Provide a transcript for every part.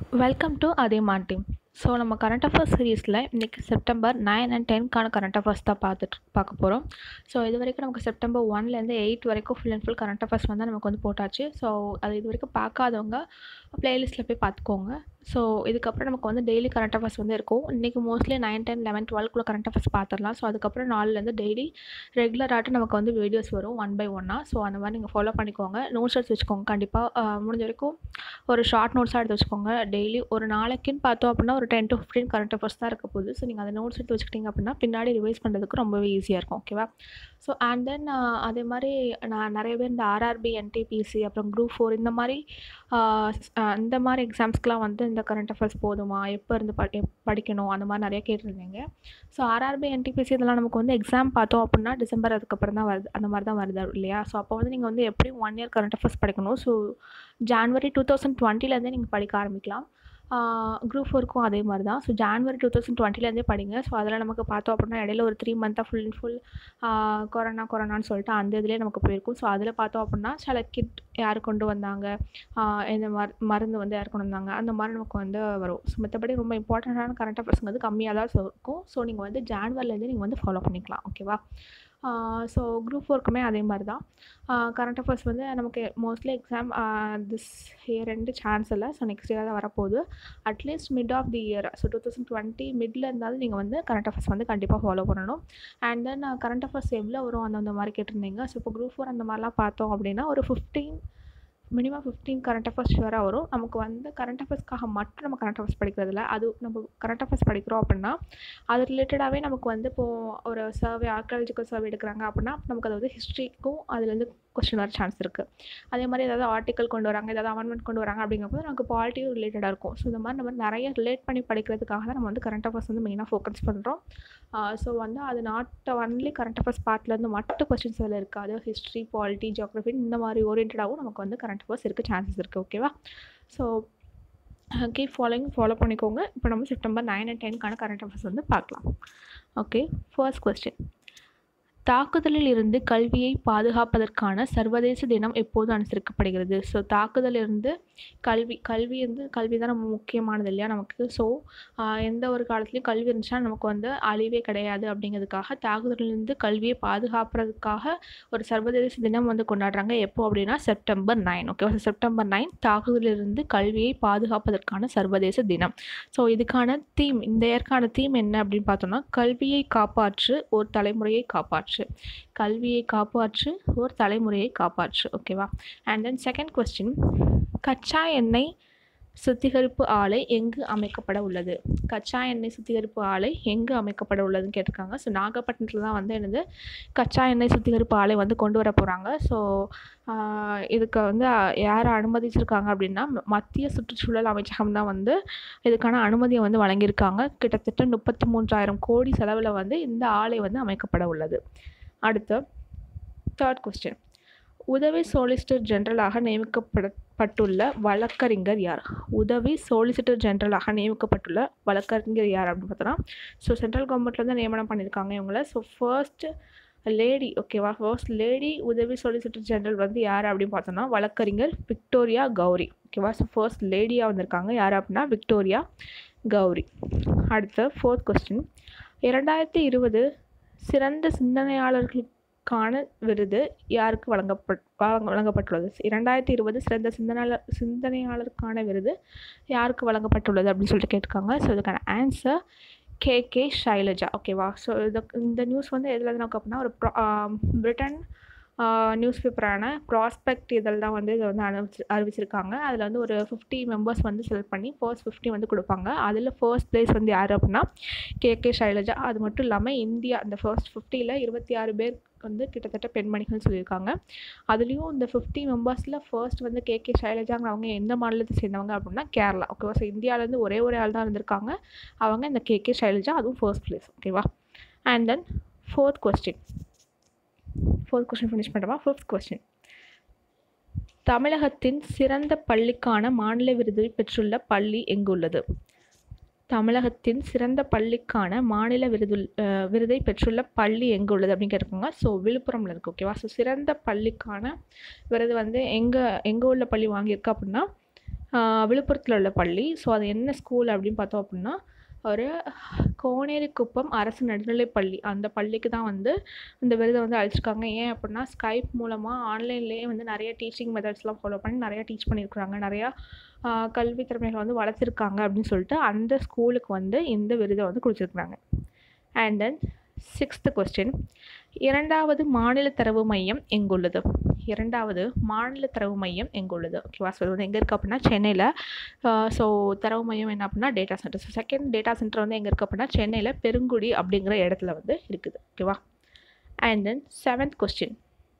welcome to Athiyaman team so நம்ம current affairs சீரீஸில் இன்றைக்கி செப்டம்பர் நைன் அண்ட் டென்க்கான கரண்ட் அஃபேர்ஸ் தான் பார்த்துட்டு பார்க்க போகிறோம் ஸோ இது வரைக்கும் நமக்கு செப்டம்பர் ஒன்லேருந்து எயிட் வரைக்கும் full and full current affairs வந்து நமக்கு வந்து போட்டாச்சு ஸோ அது இது வரைக்கும் பார்க்காதவங்க ப்ளேலிஸ்ட்டில் போய் பார்த்துக்கோங்க ஸோ இதுக்கப்புறம் நமக்கு வந்து டெய்லி கரண்ட் அஃபேர்ஸ் வந்து இருக்கும் இன்றைக்கி மோஸ்ட்லி நைன் டென் லெவன் டுவெல்க்குள்ள கரண்ட் அஃபேர்ஸ் பார்த்துடலாம் ஸோ அதுக்கப்புறம் நாலுலேருந்து டெய்லி ரெகுலராகிட்டு நமக்கு வந்து வீடியோஸ் வரும் ஒன் பை ஒன்னாக ஸோ அந்த மாதிரி நீங்கள் ஃபாலோ பண்ணிக்கோங்க நோட்ஸ் எடுத்து வச்சுக்கோங்க கண்டிப்பாக முடிஞ்ச வரைக்கும் ஒரு ஷார்ட் நோட்ஸாக எடுத்து வச்சுக்கோங்க டெய்லி ஒரு நாளைக்குன்னு பார்த்தோம் அப்படின்னா ஒரு ten to fifteen current affairs தான் இருக்க போகுது ஸோ நீங்கள் அந்த நோட்ஸ் எடுத்து வச்சுக்கிட்டிங்க அப்படின்னா பின்னாடி ரிவைஸ் பண்ணுறதுக்கு ரொம்பவே ஈஸியாக இருக்கும் ஓகேவா ஸோ அண்ட் தென் அதே மாதிரி நான் நிறைய பேர் இந்த ஆர்ஆர்பி என்டிபிசி அப்புறம் குரூப் ஃபோர் இந்த மாதிரி இந்த மாதிரி எக்ஸாம்ஸ்க்கெலாம் வந்து இந்த கரண்ட் அஃபேர்ஸ் போதுமா எப்போ இருந்து ப எப் படிக்கணும் அந்த மாதிரி நிறைய கேட்டிருந்தீங்க ஸோ ஆர்ஆர்பி என்டிபிசி இதெல்லாம் நமக்கு வந்து எக்ஸாம் பார்த்தோம் அப்படின்னா டிசம்பர் அதுக்கப்புறம் தான் வருது அந்த மாதிரி தான் வருது இல்லையா ஸோ அப்போ வந்து நீங்கள் வந்து எப்படியும் ஒன் இயர் கரண்ட் அஃபேர்ஸ் படிக்கணும் ஸோ ஜான்வரி டூ தௌசண்ட் டுவெண்ட்டிலேருந்தே நீங்கள் படிக்க ஆரம்பிக்கலாம் குரூப் ஃபோருக்கும் அதே மாதிரி தான் ஸோ ஜான்வரி டூ தௌசண்ட் டுவெண்ட்டிலேருந்தே படிங்க ஸோ அதில் நமக்கு பார்த்தோம் அப்படின்னா இடையில ஒரு த்ரீ மந்த்தாக ஃபுல் அண்ட் ஃபுல் கொரோனா கொரோனான்னு சொல்லிட்டு அந்த இதுலேயே நமக்கு போயிருக்கும் ஸோ அதில் பார்த்தோம் அப்படின்னா சில கிட் யார் கொண்டு வந்தாங்க இந்த மரு மருந்து வந்து யார் கொண்டு வந்தாங்க அந்த மாதிரி நமக்கு வந்து வரும் ஸோ மற்றபடி ரொம்ப இம்பார்ட்டண்ட்டான கரண்ட் அஃபேர்ஸ் வந்து கம்மியாக தான் இருக்கும் ஸோ நீங்கள் வந்து ஜான்வரிலேருந்து நீங்கள் வந்து ஃபாலோ பண்ணிக்கலாம் ஓகேவா ஸோ குரூப் ஃபோருக்குமே அதே மாதிரி தான் கரண்ட் அஃபேர்ஸ் வந்து நமக்கு மோஸ்ட்லி எக்ஸாம் திஸ் இயர் ரெண்டு சான்ஸ் இல்லை ஸோ நெக்ஸ்ட் இயர் தான் வரப்போகுது at least mid of the year so two thousand twenty middle இருந்தாலும் நீங்கள் வந்து கரண்ட் அஃபேர்ஸ் வந்து கண்டிப்பாக ஃபாலோ பண்ணணும் அண்ட் தென் கரண்ட் அஃபேர்ஸ் எவ்வளோ வரும் அந்த மாதிரி கேட்டிருந்தீங்க ஸோ இப்போ குரூப் ஃபோர் அந்த மாதிரிலாம் பார்த்தோம் அப்படின்னா ஒரு fifteen minimum fifteen current affairs ஷுவராக வரும் நமக்கு வந்து கரண்ட் அஃபேர்ஸ்க்காக மட்டும் நம்ம கரண்ட் அஃபேர்ஸ் படிக்கிறதில்ல அது நம்ம கரண்ட் அஃபேர்ஸ் படிக்கிறோம் அப்படின்னா அது ரிலேட்டடாகவே நமக்கு வந்து இப்போது ஒரு சர்வே ஆர்காலஜிக்கல் சர்வே எடுக்கிறாங்க அப்படின்னா நமக்கு அது வந்து ஹிஸ்ட்ரிக்கும் அதுலேருந்து கொஸ்டின் வர சான்ஸ் இருக்குது அதே மாதிரி ஏதாவது ஆர்டிக்கல் கொண்டு வராங்க ஏதாவது அமெண்ட்மெண்ட் கொண்டு வராங்க அப்படிங்கும்போது நமக்கு பாலிட்டியும் ரிலேட்டடாக இருக்கும் ஸோ இந்த மாதிரி நம்ம நிறைய ரிலேட் பண்ணி படிக்கிறதுக்காக தான் நம்ம வந்து கரண்ட் அஃபேர்ஸ் வந்து மெயினாக ஃபோக்கஸ் பண்ணுறோம் ஸோ வந்து அது நாட் ஒன்லி கரண்ட் அஃபேர்ஸ் பார்ட்லேருந்து மட்டும் கொஸ்டின்ஸ் அதில் இருக்காது ஹிஸ்ட்ரி பாலிட்டி ஜியோக்ரஃபி இந்த மாதிரி ஓரியன்டாகவும் நமக்கு வந்து கரண்ட் அஃபேர்ஸ் இருக்க சான்சஸ் இருக்குது ஓகேவா ஸோ கீப் ஃபாலோயிங் ஃபாலோ பண்ணிக்கோங்க இப்போ நம்ம செப்டம்பர் நைன் அண்ட் டென்க்கான கரண்ட் அஃபேர்ஸ் வந்து பார்க்கலாம் ஓகே ஃபர்ஸ்ட் கொஸ்டின் தாக்குதலில் இருந்து கல்வியை பாதுகாப்பதற்கான சர்வதேச தினம் எப்போது அனுசரிக்கப்படுகிறது ஸோ தாக்குதலிருந்து கல்வி கல்வி வந்து கல்வி தான் நம்ம முக்கியமானது இல்லையா நமக்கு ஸோ எந்த ஒரு காலத்துலையும் கல்வி இருந்துச்சுன்னா நமக்கு வந்து அழிவே கிடையாது அப்படிங்கிறதுக்காக தாக்குதலிருந்து கல்வியை பாதுகாப்புறதுக்காக ஒரு சர்வதேச தினம் வந்து கொண்டாடுறாங்க எப்போ அப்படின்னா September nine okay September nine தாக்குதலிருந்து கல்வியை பாதுகாப்பதற்கான சர்வதேச தினம் ஸோ இதுக்கான தீம் இந்த இயற்கான தீம் என்ன அப்படின்னு பார்த்தோம்னா கல்வியை காப்பாற்று ஒரு தலைமுறையை காப்பாற்று கல்வியை காப்பாற்று ஒரு தலைமுறையை காப்பாற்று ஓகேவா அண்ட் தென் செகண்ட் கொஸ்டின் கச்சா எண்ணெய் சுத்திகரிப்பு ஆலை எங்கு அமைக்கப்பட உள்ளது கச்சா எண்ணெய் சுத்திகரிப்பு ஆலை எங்கு அமைக்கப்பட உள்ளதுன்னு கேட்டிருக்காங்க ஸோ நாகப்பட்டினத்தில் தான் வந்து என்னது கச்சா எண்ணெய் சுத்திகரிப்பு ஆலை வந்து கொண்டு வர போகிறாங்க ஸோ இதுக்கு வந்து யார் அனுமதிச்சிருக்காங்க அப்படின்னா மத்திய சுற்றுச்சூழல் அமைச்சகம் தான் வந்து இதுக்கான அனுமதியை வந்து வழங்கியிருக்காங்க கிட்டத்தட்ட முப்பத்தி மூன்றாயிரம் கோடி செலவில் வந்து இந்த ஆலை வந்து அமைக்கப்பட உள்ளது அடுத்து தேர்ட் கொஸ்டின் உதவி சோலிசிட்டர் ஜெனரலாக நியமிக்கப்படப்பட்டுள்ள வழக்கறிஞர் யார் உதவி சோலிசிட்டர் ஜெனரலாக நியமிக்கப்பட்டுள்ள வழக்கறிஞர் யார் அப்படின்னு பார்த்தோன்னா ஸோ சென்ட்ரல் கவர்மெண்ட்டில் தான் நியமனம் பண்ணியிருக்காங்க இவங்கள ஸோ ஃபர்ஸ்ட் லேடி ஓகேவா ஃபர்ஸ்ட் லேடி உதவி சொலிசிட்டர் ஜெனரல் வந்து யார் அப்படின்னு பார்த்தோன்னா வழக்கறிஞர் விக்டோரியா கௌரி ஓகேவா ஸோ ஃபர்ஸ்ட் லேடியாக வந்திருக்காங்க யார் அப்படின்னா விக்டோரியா கௌரி அடுத்த ஃபோர்த் கொஸ்டின் இரண்டாயிரத்தி இருபது சிறந்த சிந்தனையாளர்களுக்கான விருது யாருக்கு வழங்கப்பட் வழங்கப்பட்டுள்ளது இரண்டாயிரத்தி இருபது சிறந்த சிந்தனையாளர் சிந்தனையாளருக்கான விருது யாருக்கு வழங்கப்பட்டுள்ளது அப்படின்னு சொல்லிட்டு கேட்டிருக்காங்க ஸோ இதுக்கான ஆன்சர் கே கே ஷைலஜா ஓகேவா ஸோ இது இந்த நியூஸ் வந்து எதில் எனக்கு அப்படின்னா ஒரு பிரிட்டன் நியூஸ் பேப்பரான ப்ராஸ்பெக்ட் இதில் தான் வந்து இதை வந்து அறிவிச்சு அறிவிச்சிருக்காங்க அதில் வந்து ஒரு ஃபிஃப்டி மெம்பர்ஸ் வந்து செலக்ட் பண்ணி ஃபர்ஸ்ட் ஃபிஃப்டி வந்து கொடுப்பாங்க அதில் ஃபர்ஸ்ட் ப்ளேஸ் வந்து யார் அப்படின்னா கே கே ஷைலஜா அது மட்டும் இல்லாமல் இந்தியா அந்த ஃபர்ஸ்ட் ஃபிஃப்டியில் இருபத்தி ஆறு பேர் வந்து கிட்டத்தட்ட பெண்மணிகள் சொல்லியிருக்காங்க அதுலேயும் இந்த ஃபிஃப்டி மெம்பர்ஸில் ஃபர்ஸ்ட் வந்து கே கே ஷைலஜாங்கிறவங்க எந்த மாநிலத்தை சேர்ந்தவங்க அப்படின்னா கேரளா ஓகேவா ஸோ இந்தியாவிலேருந்து ஒரே ஒரு ஆள் தான் இருந்திருக்காங்க அவங்க இந்த கே கே ஷைலஜா அதுவும் ஃபர்ஸ்ட் ப்ளேஸ் ஓகேவா and then fourth question fourth question finish பண்ணுறோமா ஃபிஃப்த் கொஸ்டின் தமிழகத்தின் சிறந்த பள்ளிக்கான மாநில விருதை பெற்றுள்ள பள்ளி எங்குள்ளது தமிழகத்தின் சிறந்த பள்ளிக்கான மாநில விருது விருதை பெற்றுள்ள பள்ளி எங்கே உள்ளது அப்படின்னு கேட்டிருக்காங்க ஸோ விழுப்புரமில் இருக்குது ஓகேவா ஸோ சிறந்த பள்ளிக்கான விருது வந்து எங்கே எங்கே உள்ள பள்ளி வாங்கியிருக்கு அப்படின்னா விழுப்புரத்தில் உள்ள பள்ளி ஸோ அது என்ன ஸ்கூல் அப்படின்னு பார்த்தோம் அப்படின்னா ஒரு கோனேரிக்குப்பம் அரசு நடுநிலைப் பள்ளி அந்த பள்ளிக்கு தான் வந்து இந்த விருதை வந்து அளிச்சிருக்காங்க ஏன் அப்படின்னா ஸ்கைப் மூலமாக ஆன்லைன்லேயே வந்து நிறைய டீச்சிங் மெத்தட்ஸ்லாம் ஃபாலோ பண்ணி நிறையா டீச் பண்ணியிருக்கிறாங்க நிறையா கல்வி திறமைகளை வந்து வளர்த்துருக்காங்க அப்படின்னு சொல்லிட்டு அந்த ஸ்கூலுக்கு வந்து இந்த விருதை வந்து கொடுத்துருக்குறாங்க அண்ட் தென் சிக்ஸ்த்து கொஸ்டின் இரண்டாவது மாநில தரவு மையம் எங்குள்ளது இரண்டாவது மாநில தரவு மையம் எங்குள்ளது ஓகேவா ஸோ வந்து எங்கே இருக்குது அப்படின்னா சென்னையில் ஸோ தரவு மையம் என்ன அப்படின்னா data centre so second data centre வந்து எங்கே இருக்குது அப்படின்னா சென்னையில் பெருங்குடி அப்படிங்கிற இடத்துல வந்து இருக்குது ஓகேவா அண்ட் தென் செவன்த் கொஸ்டின்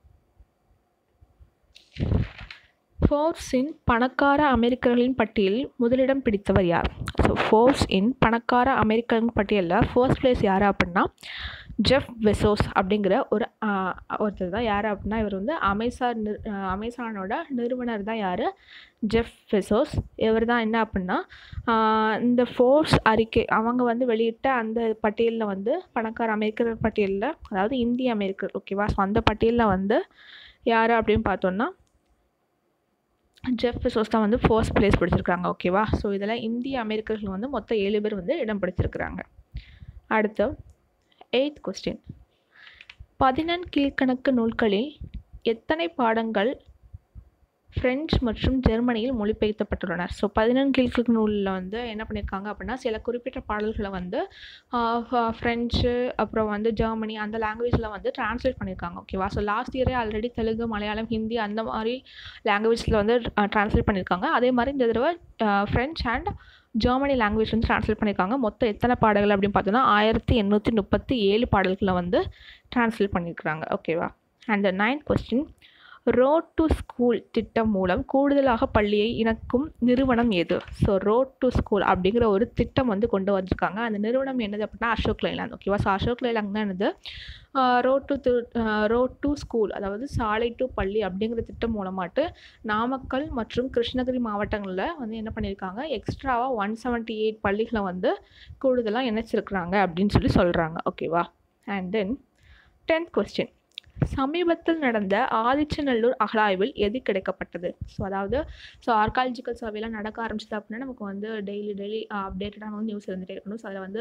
ஃபோர்ப்ஸின் பணக்கார அமெரிக்கர்களின் பட்டியலில் முதலிடம் பிடித்தவர் யார் ஸோ ஃபோர்ப்ஸ் இன் பணக்கார அமெரிக்கர்களின் பட்டியலில் ஃபர்ஸ்ட் பிளேஸ் யார் அப்படின்னா ஜெஃப் வெசோஸ் அப்படிங்கிற ஒரு ஒருத்தர் தான் யார் அப்படின்னா இவர் வந்து அமேசான் நிறு அமேசானோட நிறுவனர் தான் யார் ஜெஃப் வெசோஸ் இவர் தான் என்ன அப்படின்னா இந்த ஃபோர்ஸ் அறிக்கை அவங்க வந்து வெளியிட்ட அந்த பட்டியலில் வந்து பணக்கார அமெரிக்கர் பட்டியலில் அதாவது இந்திய அமெரிக்கர் ஓகேவா ஸோ அந்த பட்டியலில் வந்து யார் அப்படின்னு பார்த்தோன்னா ஜெஃப் பெசோஸ் தான் வந்து ஃபர்ஸ்ட் பிளேஸ் பிடிச்சிருக்காங்க ஓகேவா ஸோ இதில் இந்திய அமெரிக்கர்கள் வந்து மொத்தம் ஏழு பேர் வந்து இடம் பிடிச்சிருக்கிறாங்க அடுத்து எயித் கொஸ்டின் பதினெண் கீழ்கணக்கு நூல்களில் எத்தனை பாடங்கள் ஃப்ரெஞ்சு மற்றும் ஜெர்மனியில் மொழிபெயர்த்தப்பட்டுள்ளன ஸோ பதினெண் கீழ்கணக்கு நூலில் வந்து என்ன பண்ணியிருக்காங்க அப்படின்னா சில குறிப்பிட்ட பாடல்களை வந்து ஃப்ரெஞ்சு அப்புறம் வந்து ஜெர்மனி அந்த லாங்குவேஜில் வந்து ட்ரான்ஸ்லேட் பண்ணியிருக்காங்க ஓகேவா ஸோ லாஸ்ட் இயரே ஆல்ரெடி தெலுங்கு மலையாளம் ஹிந்தி அந்த மாதிரி லாங்குவேஜில் வந்து ட்ரான்ஸ்லேட் பண்ணியிருக்காங்க அதே மாதிரி இந்த தடவை ஃப்ரெஞ்ச் அண்ட் ஜெர்மனி லாங்குவேஜ் வந்து ட்ரான்ஸ்லேட் பண்ணியிருக்காங்க மொத்தம் எத்தனை பாடல்கள் அப்படின்னு பார்த்தோன்னா ஆயிரத்தி எண்ணூற்றி முப்பத்தி ஏழு பாடல்களை வந்து ட்ரான்ஸ்லேட் பண்ணியிருக்கிறாங்க ஓகேவா and ninth question road to school திட்டம் மூலம் கூடுதலாக பள்ளியை இணைக்கும் நிறுவனம் எது ஸோ ரோட் டு ஸ்கூல் அப்படிங்கிற ஒரு திட்டம் வந்து கொண்டு வந்திருக்காங்க அந்த நிறுவனம் என்னது அப்படின்னா அசோக் லைலாண்ட் ஓகேவா ஸோ அசோக் லைலாண்ட் தான் என்னது road to road to school அதாவது சாலை டு பள்ளி அப்படிங்கிற திட்டம் மூலமாட்டு நாமக்கல் மற்றும் கிருஷ்ணகிரி மாவட்டங்களில் வந்து என்ன பண்ணியிருக்காங்க எக்ஸ்ட்ராவாக ஒன் செவன்ட்டி எயிட் பள்ளிகளை வந்து கூடுதலாக இணைச்சிருக்கிறாங்க அப்படின்னு சொல்லி சொல்கிறாங்க ஓகேவா அண்ட் தென் டென்த் கொஸ்டின் சமீபத்தில் நடந்த ஆதிச்சநல்லூர் அகழாய்வில் எது கிடைக்கப்பட்டது ஸோ அதாவது ஸோ ஆர்காலஜிக்கல் சர்வேலாம் நடக்க ஆரம்பிச்சது அப்படின்னா நமக்கு வந்து டெய்லி டெய்லி அப்டேட்டடாக வந்து நியூஸ் இருந்துகிட்டே இருக்கணும் ஸோ அதில் வந்து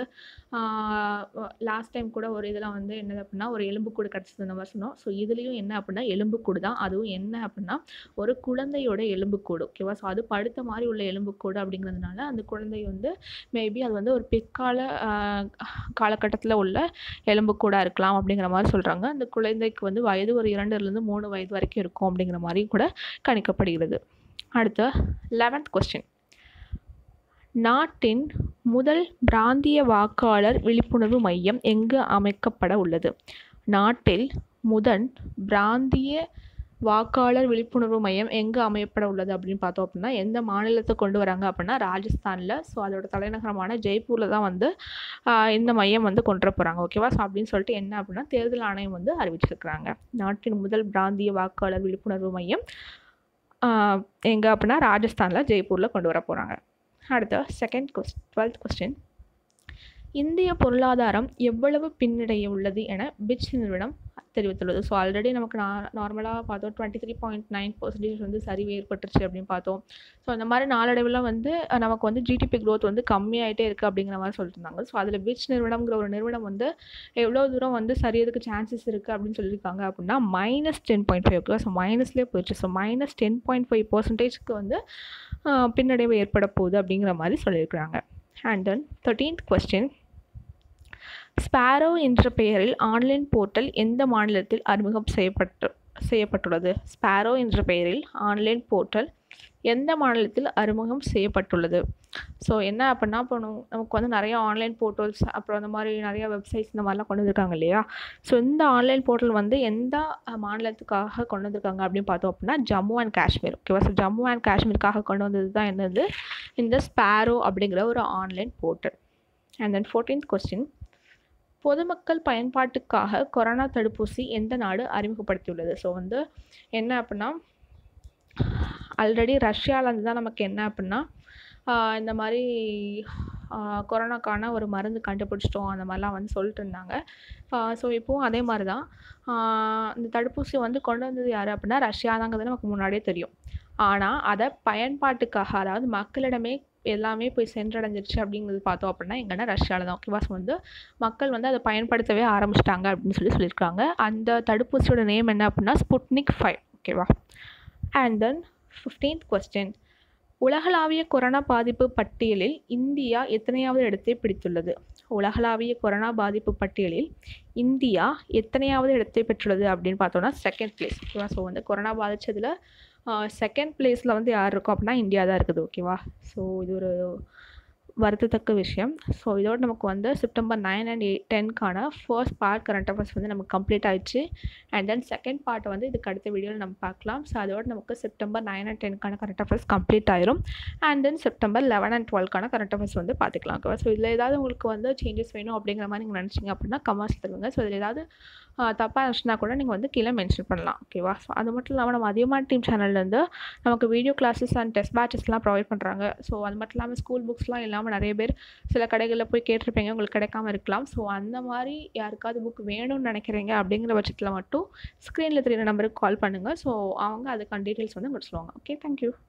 லாஸ்ட் டைம் கூட ஒரு இதில் வந்து என்னது அப்படின்னா ஒரு எலும்புக்கூடு கிடச்சிது அந்த மாதிரி சொன்னோம் ஸோ இதுலேயும் என்ன அப்படின்னா எலும்புக்கூடு தான் அதுவும் என்ன அப்படின்னா ஒரு குழந்தையோட எலும்புக்கூடு ஓகேவா ஸோ அது படுத்த மாதிரி உள்ள எலும்புக்கூடு அப்படிங்கிறதுனால அந்த குழந்தை வந்து மேபி அது வந்து ஒரு பிற்கால காலகட்டத்தில் உள்ள எலும்புக்கூடாக இருக்கலாம் அப்படிங்கிற மாதிரி சொல்கிறாங்க அந்த குழந்தைக்கு வந்து வயது ஒரு இரண்டுலேருந்து மூணு வயது வரைக்கும் இருக்கும் அப்படிங்கிற மாதிரி கூட கணிக்கப்படுகிறது அடுத்து லெவன்த் கொஸ்டின் நாட்டின் முதல் பிராந்திய வாக்காளர் விழிப்புணர்வு மையம் எங்கு அமைக்கப்பட உள்ளது நாட்டில் முதல் பிராந்திய வாக்காளர் விழிப்புணர்வு மையம் எங்கே அமையப்பட உள்ளது அப்படின்னு பார்த்தோம் அப்படின்னா எந்த மாநிலத்தை கொண்டு வராங்க அப்படின்னா ராஜஸ்தானில் ஸோ அதோட தலைநகரமான ஜெய்ப்பூரில் தான் வந்து இந்த மையம் வந்து கொண்டு போகிறாங்க ஓகேவா ஸோ அப்படின்னு சொல்லிட்டு என்ன அப்படின்னா தேர்தல் ஆணையம் வந்து அறிவிச்சிருக்கிறாங்க நாட்டின் முதல் பிராந்திய வாக்காளர் விழிப்புணர்வு மையம் எங்கே அப்படின்னா ராஜஸ்தானில் ஜெய்ப்பூரில் கொண்டு வர போகிறாங்க அடுத்த செகண்ட் கொஸ் டுவெல்த் கொஸ்டின் இந்திய பொருளாதாரம் எவ்வளவு பின்னடைய உள்ளது என பிட்ச் நிறுவனம் தெரிவித்துள்ளது ஸோ ஆல்ரெடி நமக்கு நா நார்மலாக பார்த்தோம் twenty three point nine percentage வந்து சரிவு ஏற்பட்டுருச்சு அப்படின்னு பார்த்தோம் ஸோ அந்த மாதிரி நாளடைவில் வந்து நமக்கு வந்து ஜிடிபி க்ரோத் வந்து கம்மியாயிட்டே இருக்குது அப்படிங்கிற மாதிரி சொல்லிட்டு இருந்தாங்க ஸோ அதில் பிட்ச் நிறுவனம்ங்கிற ஒரு நிறுவனம் வந்து எவ்வளோ தூரம் வந்து சரியதுக்கு சான்சஸ் இருக்குது அப்படின்னு சொல்லியிருக்காங்க அப்படின்னா minus ten point five okay so மைனஸ்லேயே போயிடுச்சு so minus ten point five பர்சன்டேஜ்க்கு வந்து பின்னடைவு ஏற்பட போகுது அப்படிங்கிற மாதிரி சொல்லியிருக்கிறாங்க and then thirteenth question sparrow என்ற பெயரில் ஆன்லைன் போர்ட்டல் எந்த மாநிலத்தில் அறிமுகம் செய்யப்பட்டு செய்யப்பட்டுள்ளது ஸ்பாரோ என்ற பெயரில் ஆன்லைன் போர்ட்டல் எந்த மாநிலத்தில் அறிமுகம் செய்யப்பட்டுள்ளது ஸோ என்ன அப்படின்னா இப்போ நமக்கு வந்து நிறைய ஆன்லைன் போர்ட்டல்ஸ் அப்புறம் அந்த மாதிரி நிறைய வெப்சைட்ஸ் இந்த மாதிரிலாம் கொண்டு வந்திருக்காங்க இல்லையா ஸோ இந்த ஆன்லைன் போர்ட்டல் வந்து எந்த மாநிலத்துக்காக கொண்டு வந்திருக்காங்க அப்படின்னு பார்த்தோம் அப்படின்னா ஜம்மு அண்ட் காஷ்மீர் ஓகேவா ஸோ ஜம்மு அண்ட் காஷ்மீருக்காக கொண்டு வந்தது தான் என்னது இந்த ஸ்பாரோ அப்படிங்கிற ஒரு online portal and then fourteenth question பொதுமக்கள் பயன்பாட்டுக்காக கொரோனா தடுப்பூசி எந்த நாடு அறிமுகப்படுத்தியுள்ளது ஸோ வந்து என்ன அப்படின்னா ஆல்ரெடி ரஷ்யாவிலேருந்து தான் நமக்கு என்ன அப்படின்னா இந்த மாதிரி கொரோனாக்கான ஒரு மருந்து கண்டுபிடிச்சிட்டோம் அந்த மாதிரிலாம் வந்து சொல்லிட்டு இருந்தாங்க ஸோ இப்போவும் அதே மாதிரி தான் இந்த தடுப்பூசி வந்து கொண்டு வந்தது யார் அப்படின்னா ரஷ்யா தாங்கிறது நமக்கு முன்னாடியே தெரியும் ஆனால் அதை பயன்பாட்டுக்காக அதாவது மக்களிடமே எல்லாமே போய் சென்றடைஞ்சிருச்சு அப்படிங்கிறது பார்த்தோம் அப்படின்னா எங்கன்னா ரஷ்யாவில் தான் ஓகேவா ஸோ வந்து மக்கள் வந்து அதை பயன்படுத்தவே ஆரம்பிச்சிட்டாங்க அப்படின்னு சொல்லி சொல்லியிருக்காங்க அந்த தடுப்பூசியோட நேம் என்ன அப்படின்னா ஸ்புட்னிக் ஃபைவ் ஓகேவா அண்ட் தென் ஃபிஃப்டீன்த் கொஸ்டின் உலகளாவிய கொரோனா பாதிப்பு பட்டியலில் இந்தியா எத்தனையாவது இடத்தை பிடித்துள்ளது உலகளாவிய கொரோனா பாதிப்பு பட்டியலில் இந்தியா எத்தனையாவது இடத்தை பெற்றுள்ளது அப்படின்னு பார்த்தோன்னா செகண்ட் பிளேஸ் ஓகேவா ஸோ வந்து கொரோனா பாதித்ததில் செகண்ட் பிளேஸில் வந்து யார் இருக்கும் அப்படின்னா இந்தியா தான் இருக்குது ஓகேவா ஸோ இது ஒரு வருத்தத்தக்க விஷயம் ஸோ இதோட நமக்கு வந்து செப்டம்பர் நைன் அண்ட் எயிட் டென்க்கான ஃபர்ஸ்ட் பார்ட் கரண்ட் அஃபேர்ஸ் வந்து நமக்கு கம்ப்ளீட் ஆயிடுச்சு அண்ட் தென் செகண்ட் பார்ட் வந்து இதுக்கு அடுத்த வீடியோவில் நம்ம பார்க்கலாம் ஸோ அதோட நமக்கு செப்டம்பர் நைன் அண்ட் டென்க்கான கரண்ட் அஃபேர்ஸ் கம்ப்ளீட் ஆயிரும் and then September eleven and டுவெல்க்கான கரண்ட் அஃபேர்ஸ் வந்து பார்த்துக்கலாம் ஓகேவா ஸோ இதில் ஏதாவது உங்களுக்கு வந்து சேஞ்சஸ் வேணும் அப்படிங்கிற மாதிரி நீங்கள் நினச்சிங்க அப்படின்னா கமெண்ட்ஸ் தருவீங்க ஸோ இதில் ஏதாவது தப்பாக இருந்துச்சுன்னா கூட நீங்கள் வந்து கீழே மென்ஷன் பண்ணலாம் ஓகேவா ஸோ அது மட்டும் இல்லாமல் நம்ம அதிகமான டீம் சேனல்லேருந்து நமக்கு வீடியோ கிளாஸஸ் அண்ட் டெஸ்ட் பேட்சஸ்லாம் ப்ரொவைட் பண்ணுறாங்க ஸோ அது மட்டும் இல்லாமல் ஸ்கூல் புக்ஸ்லாம் இல்லாமல் நிறைய பேர் சில கடைகளில் போய் கேட்டிருப்பீங்க உங்களுக்கு கிடைக்காம இருக்கலாம் ஸோ அந்த மாதிரி யாருக்காவது புக் வேணும்னு நினைக்கிறீங்க அப்படிங்கிற பட்சத்தில் மட்டும் ஸ்க்ரீனில் தெரியுற நம்பருக்கு கால் பண்ணுங்கள் ஸோ அவங்க அதுக்கான டீட்டெயில்ஸ் வந்து உங்களுக்கு சொல்லுவாங்க ஓகே தேங்க்யூ